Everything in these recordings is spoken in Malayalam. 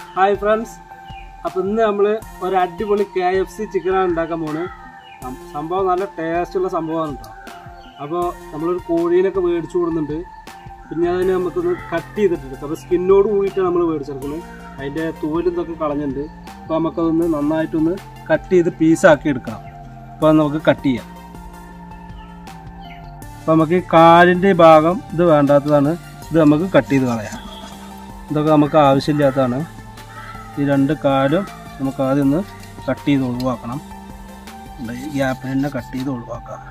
ഹായ് ഫ്രണ്ട്സ് അപ്പോൾ ഇന്ന് നമ്മൾ ഒരു അടിപൊളി കെ എഫ് സി ചിക്കനാണ് ഉണ്ടാക്കാൻ പോണ് സം- സംഭവം നല്ല ടേസ്റ്റുള്ള സംഭവമാണ് കേട്ടോ അപ്പോൾ നമ്മളൊരു കോഴീനൊക്കെ മേടിച്ചു കൊടുക്കുന്നുണ്ട് പിന്നെ അതിന് നമുക്കൊന്ന് കട്ട് ചെയ്തിട്ടുണ്ട് അപ്പോൾ സ്കിന്നോട് കൂടിയിട്ട് നമ്മൾ മേടിച്ചെടുക്കുന്നത് അതിൻ്റെ തോലും ഇതൊക്കെ കളഞ്ഞിട്ടുണ്ട് അപ്പോൾ നമുക്കതൊന്ന് നന്നായിട്ടൊന്ന് കട്ട് ചെയ്ത് പീസാക്കി എടുക്കണം അപ്പോൾ നമുക്ക് കട്ട് ചെയ്യാം അപ്പോൾ നമുക്ക് ഈ കാലിൻ്റെ ഭാഗം ഇത് വേണ്ടാത്തതാണ് ഇത് നമുക്ക് കട്ട് ചെയ്ത് കളയാം ഇതൊക്കെ നമുക്ക് ആവശ്യമില്ലാത്തതാണ് ഈ രണ്ട് കാലും നമുക്ക് ആദ്യം ഒന്ന് കട്ട് ചെയ്ത് ഒഴിവാക്കണം ഉണ്ട്, ഈ ഗ്യാപ്പിൽ തന്നെ കട്ട് ചെയ്ത് ഒഴിവാക്കാം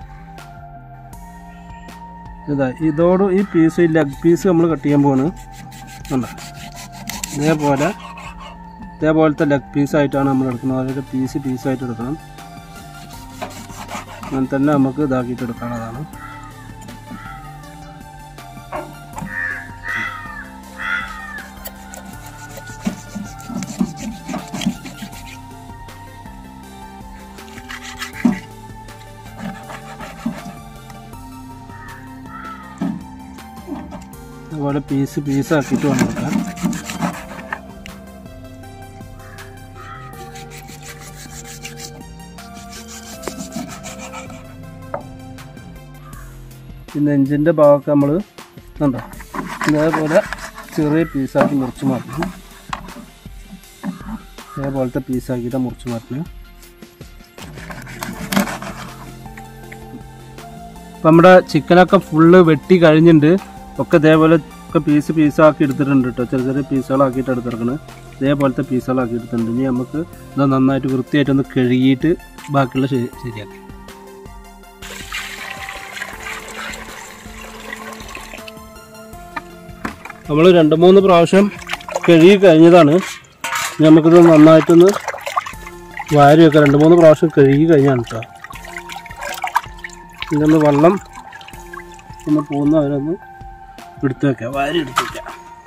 ഇതാ ഇതോട് ഈ പീസ് ഈ ലെഗ് പീസ് നമ്മൾ കട്ട് ചെയ്യാൻ പോവാണ് ഉണ്ട് ഇതേപോലെ ഇതേപോലത്തെ ലെഗ് പീസായിട്ടാണ് നമ്മൾ എടുക്കുന്നത് അതായത് പീസ് പീസായിട്ട് എടുക്കണം അങ്ങനെ തന്നെ നമുക്ക് ഇതാക്കിയിട്ട് എടുക്കാനുള്ളതാണ് അതുപോലെ പീസ് പീസ് ആക്കിയിട്ട് വേണം എടുക്കാൻ ഈ നെഞ്ചിൻ്റെ ഭാഗമൊക്കെ നമ്മൾ കണ്ടോ ഇതേപോലെ ചെറിയ പീസാക്കി മുറിച്ച് മാറ്റണം ഇതേപോലത്തെ പീസാക്കിയിട്ട് മുറിച്ച് മാറ്റണം ഇപ്പം നമ്മുടെ ചിക്കനൊക്കെ ഫുള്ള് വെട്ടി കഴിഞ്ഞിട്ടുണ്ട് ഒക്കെ ഇതേപോലെ ഒക്കെ പീസ് പീസാക്കി എടുത്തിട്ടുണ്ട് കേട്ടോ ചെറിയ ചെറിയ പീസുകളാക്കിയിട്ട് എടുത്തിറക്കണം ഇതേപോലത്തെ പീസുകളാക്കി എടുത്തിട്ടുണ്ട് ഇനി നമുക്ക് ഇത് നന്നായിട്ട് വൃത്തിയായിട്ടൊന്ന് കഴുകിയിട്ട് ബാക്കിയുള്ള ശരി ശരിയാക്കി നമ്മൾ രണ്ട് മൂന്ന് പ്രാവശ്യം കഴുകി കഴിഞ്ഞതാണ് ഇനി നമുക്കിത് നന്നായിട്ടൊന്ന് വാരി വെക്കാം രണ്ട് മൂന്ന് പ്രാവശ്യം കഴുകി കഴിഞ്ഞാണ് കേട്ടോ ഇതൊന്ന് വെള്ളം ഒന്ന് പോകുന്ന അവരൊന്ന് എടുത്തു വെക്കാം വാരി എടുത്തു വെക്കാം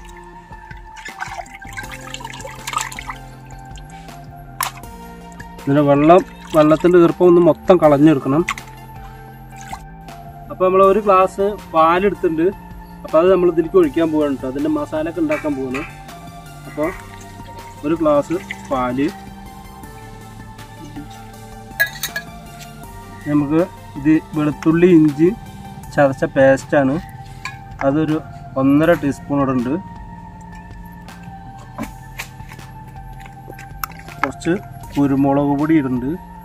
ഇതിൻ്റെ വെള്ളം വെള്ളത്തിൻ്റെ ഈർപ്പം ഒന്ന് മൊത്തം കളഞ്ഞെടുക്കണം അപ്പോൾ നമ്മൾ ഒരു ഗ്ലാസ് പാലെടുത്തിട്ടുണ്ട് അപ്പോൾ അത് നമ്മൾ ഇതിലേക്ക് ഒഴിക്കാൻ പോവാണ് കേട്ടോ അതിൻ്റെ മസാല ഒക്കെ ഉണ്ടാക്കാൻ പോകുന്നു അപ്പോൾ ഒരു ഗ്ലാസ് പാല് നമുക്ക് ഇത് വെളുത്തുള്ളി ഇഞ്ചി ചതച്ച പേസ്റ്റാണ് അതൊരു ഒന്നര ടീസ്പൂൺ ഇവിടെ ഉണ്ട് കുറച്ച് കുരുമുളക് പൊടി ഇടുന്നുണ്ട്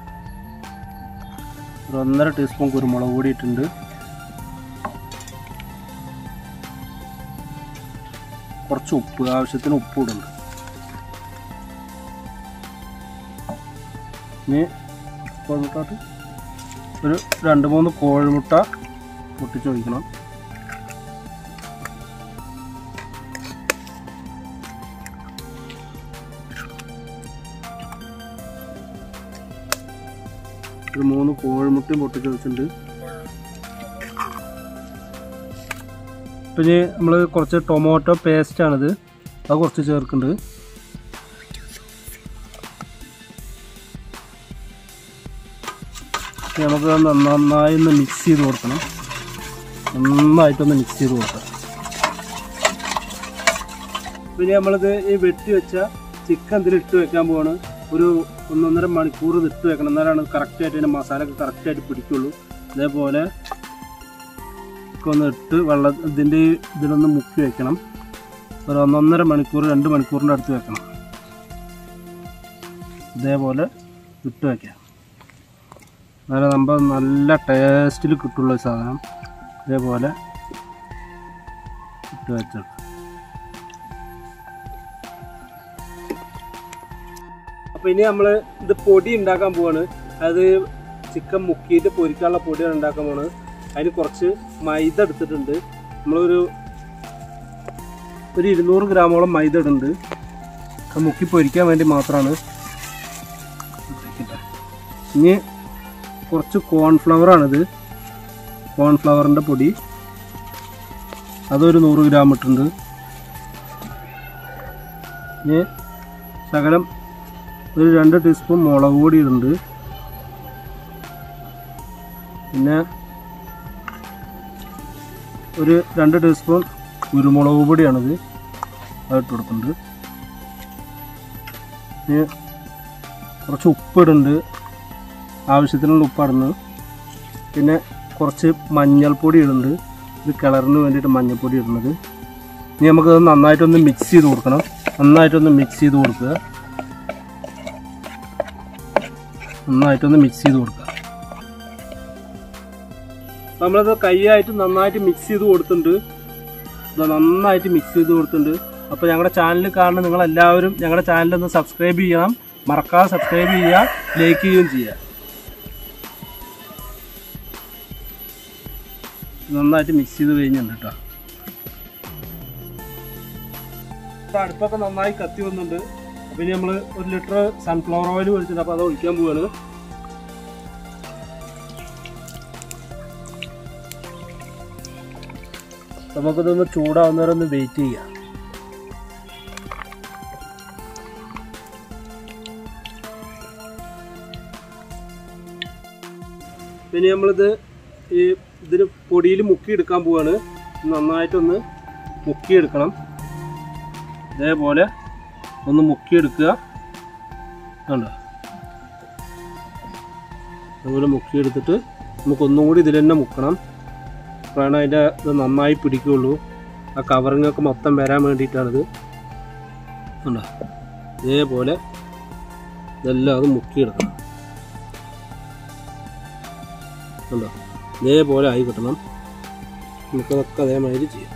ഒരു ഒന്നര ടീസ്പൂൺ കുരുമുളക് പൊടി ഇട്ടിട്ടുണ്ട് കുറച്ച് ഉപ്പ് ആവശ്യത്തിന് ഉപ്പ് ഇടുന്നുണ്ട് ഇനി കോഴിമുട്ടോട്ട് ഒരു രണ്ട് മൂന്ന് കോഴിമുട്ട പൊട്ടിച്ച് ഒഴിക്കണം ഒരു മൂന്ന് കോഴിമുട്ടയും പൊട്ടിച്ച് വെച്ചിട്ടുണ്ട് പിന്നെ നമ്മൾ കുറച്ച് ടൊമാറ്റോ പേസ്റ്റാണിത് അത് കുറച്ച് ചേർക്കുന്നുണ്ട് ഇനി നമുക്ക് അത് നന്നായി ഒന്ന് മിക്സ് ചെയ്ത് കൊടുക്കണം നന്നായിട്ടൊന്ന് മിക്സ് ചെയ്ത് കൊടുക്കണം പിന്നെ നമ്മളിത് ഈ വെട്ടി വെച്ച ചിക്കൻ ഇതിൽ ഇട്ട് വെക്കാൻ പോവാണ് ഒരു ഒന്നൊന്നര മണിക്കൂർ ഇത് ഇട്ട് വെക്കണം എന്നാലാണ് കറക്റ്റായിട്ട് അതിൻ്റെ മസാല ഒക്കെ കറക്റ്റായിട്ട് പിടിക്കുള്ളൂ അതേപോലെ ഒക്കെ ഒന്ന് ഇട്ട് വെള്ളം ഇതിൻ്റെ ഈ ഇതിലൊന്ന് മുക്കി വെക്കണം ഒരു ഒന്നൊന്നര മണിക്കൂർ രണ്ട് മണിക്കൂറിൻ്റെ അടുത്ത് വെക്കണം ഇതേപോലെ ഇട്ട് വയ്ക്കാം എന്നാലും നമ്മൾ നല്ല ടേസ്റ്റിൽ കിട്ടുള്ള ഒരു സാധനം ഇതേപോലെ ഇട്ട് വെച്ചെടുക്കാം അപ്പോൾ ഇനി നമ്മൾ ഇത് പൊടി ഉണ്ടാക്കാൻ പോവാണ് അത് ചിക്കൻ മുക്കിയിട്ട് പൊരിക്കാനുള്ള പൊടിയാണ് ഉണ്ടാക്കാൻ പോണത് അതിന് കുറച്ച് മൈദ എടുത്തിട്ടുണ്ട് നമ്മളൊരു ഒരു ഇരുന്നൂറ് ഗ്രാമോളം മൈദ ഇടുന്നുണ്ട് അത് മുക്കി പൊരിക്കാൻ വേണ്ടി മാത്രമാണ് ഇനി കുറച്ച് കോൺഫ്ലവർ ആണിത് കോൺഫ്ലവറിൻ്റെ പൊടി അതൊരു നൂറ് ഗ്രാം ഇട്ടുണ്ട് ഇനി ശകലം ഒരു രണ്ട് ടീസ്പൂൺ മുളക് പൊടി ഇടുന്നുണ്ട് പിന്നെ ഒരു രണ്ട് ടീസ്പൂൺ കുരുമുളക് പൊടിയാണിത് അത് ഇട്ട് കൊടുക്കുന്നുണ്ട് ഇനി കുറച്ച് ഉപ്പിടുന്നുണ്ട് ആവശ്യത്തിനുള്ള ഉപ്പിടുന്നു പിന്നെ കുറച്ച് മഞ്ഞൾപ്പൊടി ഇടുന്നുണ്ട് ഇത് കളറിന് വേണ്ടിയിട്ട് മഞ്ഞൾപ്പൊടി ഇടുന്നത് ഇനി നമുക്കത് നന്നായിട്ടൊന്ന് മിക്സ് ചെയ്ത് കൊടുക്കണം നന്നായിട്ടൊന്ന് മിക്സ് ചെയ്ത് കൊടുക്കുക നന്നായിട്ടൊന്ന് മിക്സ് ചെയ്ത് കൊടുക്കുക നമ്മളത് കൈയായിട്ട് നന്നായിട്ട് മിക്സ് ചെയ്ത് കൊടുത്തിട്ടുണ്ട് ഇത് നന്നായിട്ട് മിക്സ് ചെയ്ത് കൊടുത്തിട്ടുണ്ട് അപ്പോൾ ഞങ്ങളുടെ ചാനൽ കാണുന്ന നിങ്ങൾ എല്ലാവരും ഞങ്ങളുടെ ചാനൽ ഒന്ന് സബ്സ്ക്രൈബ് ചെയ്യണം മറക്കാതെ സബ്സ്ക്രൈബ് ചെയ്യുക ലൈക്ക് ചെയ്യുകയും ചെയ്യുക നന്നായിട്ട് മിക്സ് ചെയ്ത് കഴിഞ്ഞിട്ടുണ്ട് കേട്ടോ ഇപ്പൊ അടുപ്പൊക്കെ നന്നായി കത്തി വന്നിട്ടുണ്ട് അപ്പൊ ഇനി നമ്മള് ഒരു ലിറ്റർ സൺഫ്ലവർ ഓയിൽ ഒഴിച്ചിട്ട് അപ്പൊ അത് ഒഴിക്കാൻ പോവാണ് നമുക്കിതൊന്ന് ചൂടാവുന്നവരെ ഒന്ന് വെയിറ്റ് ചെയ്യാം പിന്നെ നമ്മളിത് ഈ ഇതിന് പൊടിയിൽ മുക്കി എടുക്കാൻ പോവാണ് നന്നായിട്ടൊന്ന് മുക്കിയെടുക്കണം ഇതേപോലെ ഒന്ന് മുക്കിയെടുക്കുക കണ്ടോ അതുപോലെ മുക്കിയെടുത്തിട്ട് നമുക്കൊന്നും കൂടി ഇതിൽ തന്നെ മുക്കണം അപ്പോഴാണ് അതിൻ്റെ ഇത് നന്നായി പിടിക്കുകയുള്ളൂ ആ കവറിങ്ങൊക്കെ മൊത്തം വരാൻ വേണ്ടിയിട്ടാണിത് കണ്ടോ ഇതേപോലെ ഇതെല്ലാം അത് മുക്കിയെടുക്കണം കണ്ടോ ഇതേപോലെ ആയി കിട്ടണം നമുക്കതൊക്കെ അതേമാതിരി ചെയ്യാം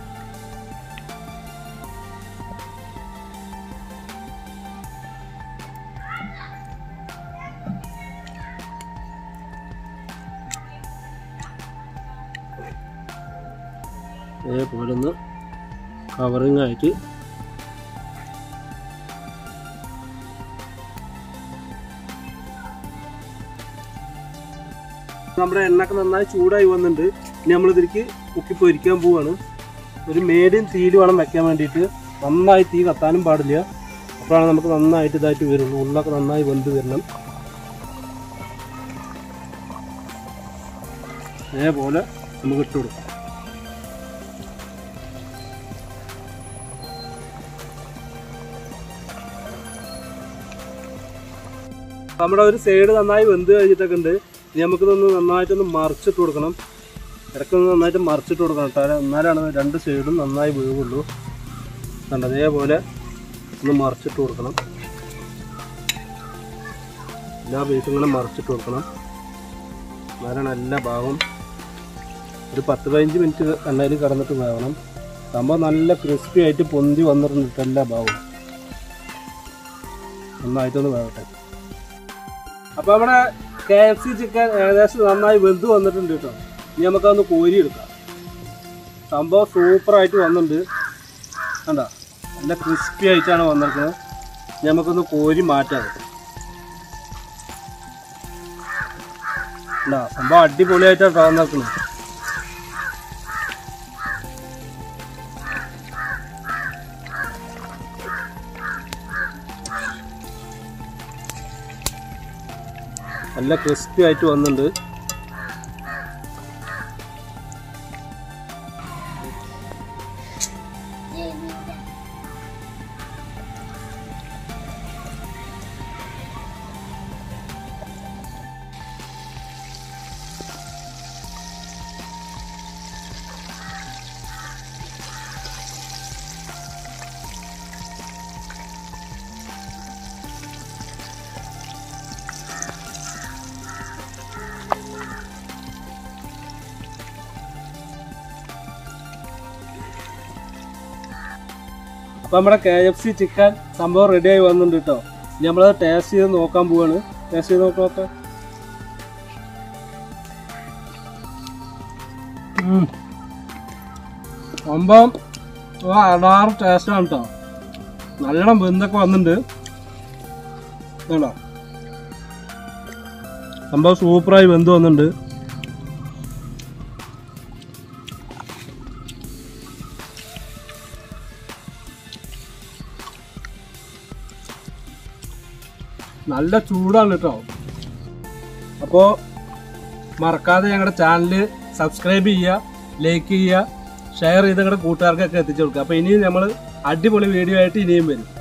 അതേപോലെ ഒന്ന് കവറിങ് ആയിട്ട് നമ്മുടെ എണ്ണയൊക്കെ നന്നായി ചൂടായി വന്നിട്ടുണ്ട് ഇനി നമ്മൾ ഇതിലേക്ക് കുക്കി പൊരിക്കാൻ പോവാണ് ഒരു മീഡിയം തീയിൽ വേണം വെക്കാൻ വേണ്ടിയിട്ട് നന്നായി തീ കത്താനും പാടില്ല അപ്പോഴാണ് നമുക്ക് നന്നായിട്ട് ഇതായിട്ട് വരുള്ളൂ ഉള്ളൊക്കെ നന്നായി വെന്ത് വരണം അതേപോലെ നമുക്ക് ഇട്ട് കൊടുക്കാം നമ്മുടെ ഒരു സൈഡ് നന്നായി വെന്ത് കഴിഞ്ഞിട്ടൊക്കെ ഉണ്ട് ഇനി നമുക്കിതൊന്ന് നന്നായിട്ടൊന്ന് മറിച്ചിട്ട് കൊടുക്കണം ഇടയ്ക്കൊന്ന് നന്നായിട്ട് മറിച്ചിട്ട് കൊടുക്കണം കേട്ടോ എന്നാലാണ് രണ്ട് സൈഡും നന്നായി വേവുള്ളൂ കണ്ട അതേപോലെ ഒന്ന് മറിച്ചിട്ട് കൊടുക്കണം എല്ലാ പീസും ഇങ്ങനെ മറിച്ചിട്ട് കൊടുക്കണം എന്നാലാണ് എല്ലാ ഭാഗവും ഒരു പത്ത് പതിനഞ്ച് മിനിറ്റ് എണ്ണയിൽ കടന്നിട്ട് വേവണം സംഭവം നല്ല ക്രിസ്പി ആയിട്ട് പൊന്തി വന്നിട്ടുണ്ട് എല്ലാ ഭാഗവും നന്നായിട്ടൊന്ന് വേവട്ടെ അപ്പോൾ നമ്മുടെ കെ എഫ് സി ചിക്കൻ ഏകദേശം നന്നായി വെന്ത് വന്നിട്ടുണ്ട് കേട്ടോ ഇനി നമുക്കതൊന്ന് കോരി എടുക്കാം സംഭവം സൂപ്പറായിട്ട് വന്നിട്ടുണ്ട് കണ്ട നല്ല ക്രിസ്പി ആയിട്ടാണ് വന്നിരിക്കുന്നത് ഇനി നമുക്കൊന്ന് കോരി മാറ്റാം കണ്ടോ സംഭവം അടിപൊളിയായിട്ടാണ് വന്നിരിക്കുന്നത് നല്ല ക്രിസ്പി ആയിട്ട് വന്നിട്ടുണ്ട് അപ്പം നമ്മുടെ കെ എഫ് സി ചിക്കൻ സംഭവം റെഡി ആയി വന്നിട്ടുണ്ട് കേട്ടോ ഇനി നമ്മളത് ടേസ്റ്റ് ചെയ്ത് നോക്കാൻ പോവാണ് ടേസ്റ്റ് ചെയ്ത് നോക്കാം സംഭവം അടാറ് ടേസ്റ്റാണ് കേട്ടോ നല്ലോണം വെന്തൊക്കെ വന്നിട്ടുണ്ട് കേട്ടോ സംഭവം സൂപ്പറായി വെന്ത് വന്നിട്ടുണ്ട് നല്ല ചൂടാണ് കേട്ടോ അപ്പോൾ മറക്കാതെ ഞങ്ങളുടെ ചാനൽ സബ്സ്ക്രൈബ് ചെയ്യുക ലൈക്ക് ചെയ്യുക ഷെയർ ചെയ്ത് നിങ്ങളുടെ കൂട്ടുകാർക്കൊക്കെ എത്തിച്ചു കൊടുക്കുക അപ്പോൾ ഇനിയും നമ്മൾ അടിപൊളി വീഡിയോ ആയിട്ട് ഇനിയും വരും